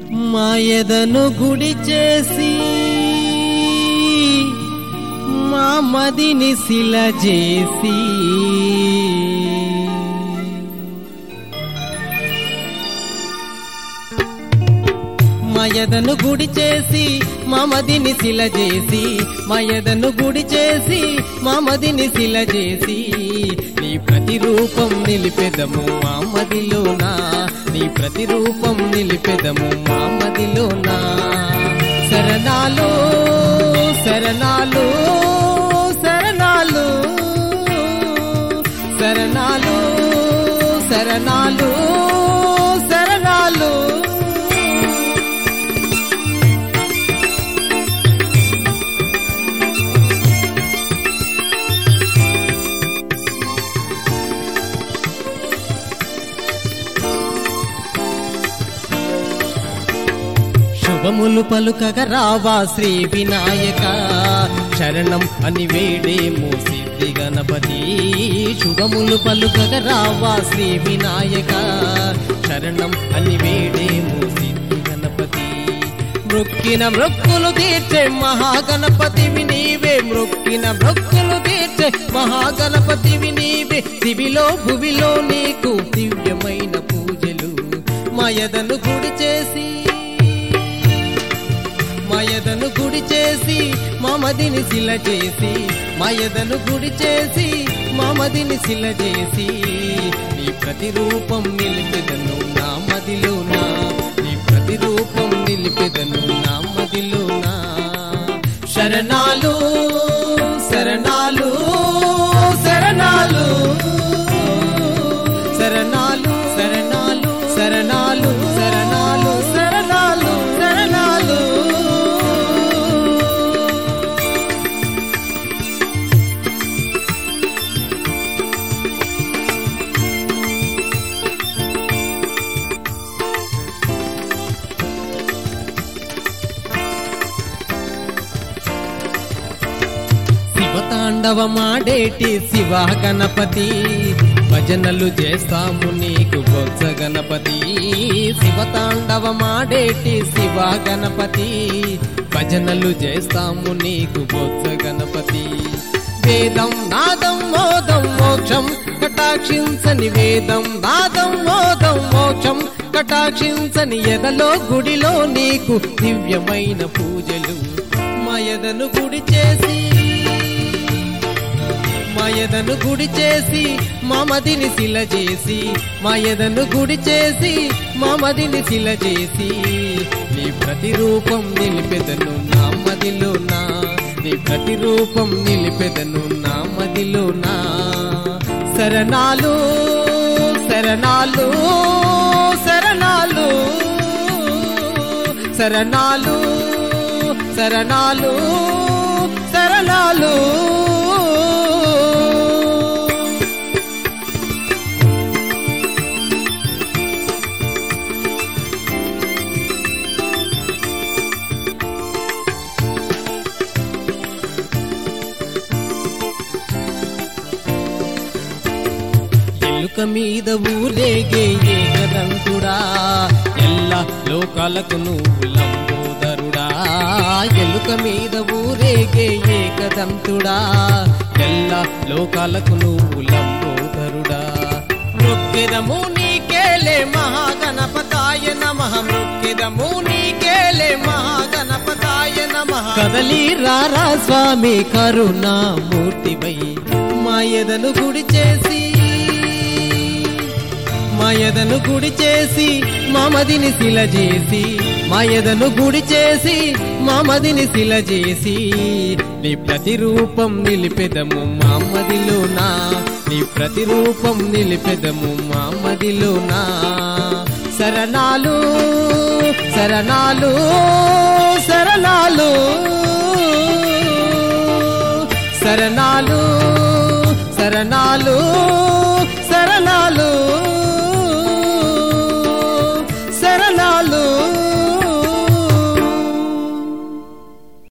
మాయదను గుడి చేసి మా మదిని శిల చేసి మయదను గుడి చేసి మమదిని శిల చేసి మయదను గుడి చేసి మమదిని శిల చేసి నీ ప్రతిరూపం నిలిపెదము మామదిలోనా నీ ప్రతిరూపం నిలిపెదము మామదిలోనా శరణాలు శరణాలు శరణాలు శరణాలు శరణాలు శరణాలు శుభములు పలుకగ రావా శ్రీ వినాయక శరణం అని వేడేమో సిద్ధి గణపతి శుభములు పలుకగ రావా శ్రీ వినాయక శరణం అని వేడేమో సిద్ధి గణపతి మృక్కిన మృక్కులు తీర్చే మహాగణపతివి నీవే మృక్కిన మృక్కులు తీర్చే మహాగణపతివి నీవే దివిలో భువిలో నీకు దివ్యమైన పూజలు మాయదను గుడి చేసి మాయదను గుడి చేసి మమదిని శిల చేసి మాయదను గుడి చేసి మమదిని శిల చేసి నీ ప్రతిరూపం నిలిపెదను నా మదిలోనా నీ ప్రతిరూపం నిలిపెదను నా మదిలోనా శరణాలు శరణాలు శరణాలు శరణాలు శరణాలు శరణాలు శరణాలు శరణాలు శరణాలు శివతాండవమాడేటి శివ గణపతి భజనలు చేస్తాము నీకు బొత్స గణపతి శివతాండవమాడేటి శివ గణపతి భజనలు చేస్తాము నీకు బొత్స గణపతి వేదం నాదం మోదం మోక్షం కటాక్షించని వేదం నాదం మోదం మోక్షం కటాక్షించని ఎదలో గుడిలో నీకు దివ్యమైన పూజలు మాయదను గుడి చేసి మాయదను గుడి చేసి మమదిని శిల చేసి మాయదను గుడి చేసి మమదిని శిల చేసి నీ ప్రతిరూపం నిలిపెదను నా మదిలోనా నీ ప్రతిరూపం నిలిపెదను నా మదిలోనా శరణాలు శరణాలు శరణాలు శరణాలు శరణాలు శరణాలు ఎలుక మీద ఊరేగే ఏకదంతుడా ఎల్ల లోకాలకు నువ్వు లంబోదరుడా ఎలుక మీద ఊరేగే ఏకదంతుడా ఎల్ల లోకాలకు నువ్వు లంబోదరుడా మృక్కిదము నీకేలే మహాగణపతాయ నమః మృక్కిదము నీకేలే మహాగణపతాయ నమః కదలి రారా స్వామి కరుణామూర్తివై మాయదను గుడి చేసి మాయదను గుడి చేసి మామదిని శిల చేసి మాయదను గుడి చేసి మామదిని శిల చేసి నీ ప్రతిరూపం నిలిపెదము మామదిలోనా నీ ప్రతిరూపం నిలిపెదము మామదిలోనా శరణాలు శరణాలు శరణాలు శరణాలు శరణాలు శరణాలు